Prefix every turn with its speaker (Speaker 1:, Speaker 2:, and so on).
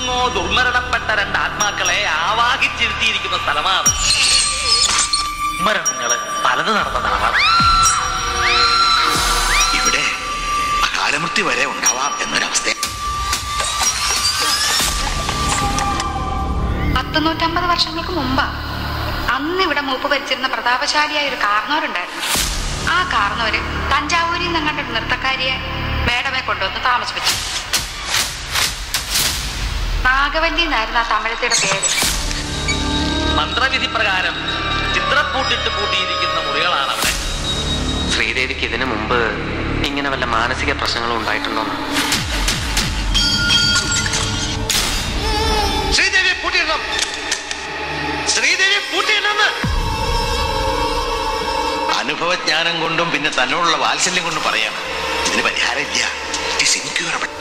Speaker 1: ആരെങ്ങോ ദുർമരണപ്പെട്ട രണ്ട് ആത്മാക്കളെ ആവാഹിച്ചിരുത്തിയിരിക്കുന്ന സ്ഥലമാണ് മരണങ്ങള് പലത് നടന്നതാണ്
Speaker 2: ഇവിടെ അകാലമൃത്യു വരെ ഉണ്ടാവാം എന്നൊരവസ്ഥ
Speaker 3: പത്ത് നൂറ്റമ്പത് വർഷങ്ങൾക്ക് മുമ്പാ അന്ന് ഇവിടെ മൂപ്പ് ഭരിച്ചിരുന്ന പ്രതാപശാലിയായ ഒരു കാർന്നവരുണ്ടായിരുന്നു ആ കാർന്നവര് തഞ്ചാവൂരിൽ നിന്ന് കണ്ട ഒരു നൃത്തക്കാരിയെ മേടമെ കൊണ്ടുവന്ന് താമസിപ്പിച്ചു നാഗവല്ലി എന്നായിരുന്നു ആ തമിഴത്തിയുടെ പേര്
Speaker 1: മന്ത്രവിധി പ്രകാരം ചിത്രപ്പൂട്ടിട്ട് പൂട്ടിയിരിക്കുന്ന മുറികളാണ് അവിടെ
Speaker 4: ശ്രീദേവിക്ക് ഇതിനു മുമ്പ് ഇങ്ങനെ വല്ല മാനസിക പ്രശ്നങ്ങളും ഉണ്ടായിട്ടുണ്ടോന്ന്
Speaker 2: ശ്രീദേവിയെ പൂട്ടിയിടണം ശ്രീദേവിയെ പൂട്ടിയിടണമെന്ന് അനുഭവജ്ഞാനം കൊണ്ടും പിന്നെ തന്നോടുള്ള വാത്സല്യം കൊണ്ടും പറയാണ് ഇതിന് പരിഹാരമില്ല ഇറ്റ് ഇൻക്യൂറബിൾ